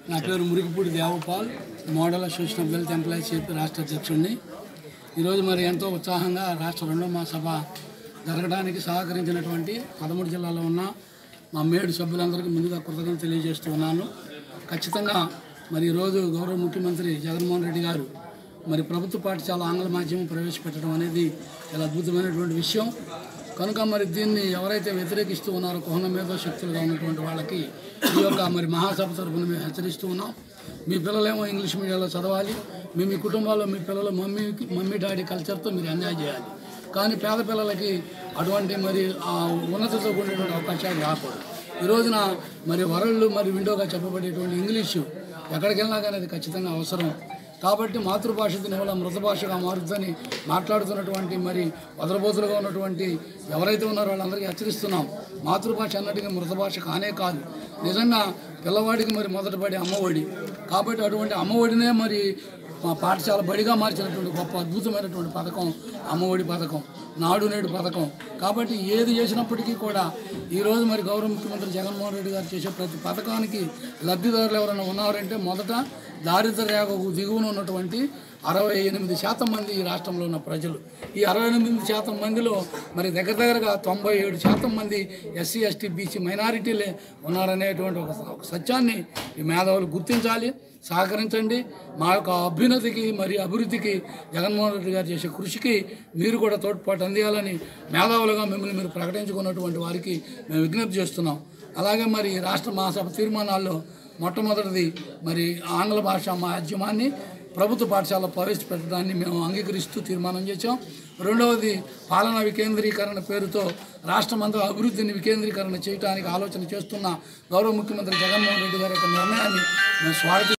నా పేరు Murikipudi Devapal model association of wealth employees చెప్పి రాష్ట్ర అధ్యక్షుడిని ఈరోజు మరి ఎంతో ఉత్సాహంగా రాష్ట్ర రెండో మహాసభ జరగడానికి సహకరించినటువంటి పదమూడు జిల్లాలో ఉన్న మా మేడు సభ్యులందరికీ ముందుగా కృతజ్ఞతలు తెలియజేస్తూ ఉన్నాను ఖచ్చితంగా మరి ఈరోజు గౌరవ ముఖ్యమంత్రి జగన్మోహన్ రెడ్డి గారు మరి ప్రభుత్వ పాఠశాల ఆంగ్ల మాధ్యమం ప్రవేశపెట్టడం అనేది చాలా అద్భుతమైనటువంటి విషయం కనుక మరి దీన్ని ఎవరైతే వ్యతిరేకిస్తూ ఉన్నారో కుహన మేధో శక్తులుగా ఉన్నటువంటి వాళ్ళకి ఈ యొక్క మరి మహాసభ తరఫున మేము హెచ్చరిస్తూ ఉన్నాం మీ పిల్లలేమో ఇంగ్లీష్ మీడియంలో చదవాలి మీ మీ కుటుంబాల్లో మీ పిల్లలు మమ్మీ మమ్మీ డాడీ కల్చర్తో మీరు ఎంజాయ్ చేయాలి కానీ పేద పిల్లలకి అటువంటి మరి ఆ ఉన్నతతో కూడినటువంటి అవకాశాలు రాకూడదు ఈ రోజున మరి వరల్డ్ మరి విండోగా చెప్పబడేటువంటి ఇంగ్లీషు ఎక్కడికి వెళ్ళినా కానీ అది ఖచ్చితంగా అవసరం కాబట్టి మాతృభాష దీనివల్ల మృత భాషగా మారుతుందని మాట్లాడుతున్నటువంటి మరి వదలబోతులుగా ఉన్నటువంటి ఎవరైతే ఉన్నారో వాళ్ళందరికీ హెచ్చరిస్తున్నాం మాతృభాష అన్నట్టుగా మృత భాష కానే కాదు నిజంగా పిల్లవాడికి మరి మొదటపడి అమ్మఒడి కాబట్టి అటువంటి అమ్మఒడినే మరి మా పాఠశాల బడిగా మార్చినటువంటి గొప్ప అద్భుతమైనటువంటి పథకం అమ్మఒడి పథకం నాడు నేడు పథకం కాబట్టి ఏది చేసినప్పటికీ కూడా ఈరోజు మరి గౌరవ ముఖ్యమంత్రి జగన్మోహన్ రెడ్డి గారు చేసే ప్రతి పథకానికి లబ్ధిదారులు ఎవరైనా ఉన్నారంటే మొదట దారిద్ర్య రేఖకు దిగువన ఉన్నటువంటి అరవై ఎనిమిది శాతం మంది ఈ రాష్ట్రంలో ఉన్న ప్రజలు ఈ అరవై ఎనిమిది శాతం మందిలో మరి దగ్గర దగ్గరగా తొంభై ఏడు శాతం మంది ఎస్సీ ఎస్టీ బీసీ మైనారిటీలే ఉన్నారనేటువంటి ఒక ఒక సత్యాన్ని ఈ మేధావులు గుర్తించాలి సహకరించండి మా యొక్క అభ్యున్నతికి మరి అభివృద్ధికి జగన్మోహన్ రెడ్డి గారు చేసే కృషికి మీరు కూడా తోడ్పాటు అందియాలని మేధావులుగా మిమ్మల్ని మీరు ప్రకటించుకున్నటువంటి వారికి మేము విజ్ఞప్తి చేస్తున్నాం అలాగే మరి రాష్ట్ర మహాసభ తీర్మానాల్లో మొట్టమొదటిది మరి ఆంగ్ల భాష మాధ్యమాన్ని ప్రభుత్వ పాఠశాల ప్రవేశపెట్టడాన్ని మేము అంగీకరిస్తూ తీర్మానం చేశాం రెండవది పాలనా వికేంద్రీకరణ పేరుతో రాష్ట్రమంతా అభివృద్ధిని వికేంద్రీకరణ చేయడానికి ఆలోచన చేస్తున్న గౌరవ ముఖ్యమంత్రి జగన్మోహన్ రెడ్డి గారి యొక్క నిర్ణయాన్ని మేము స్వాగతి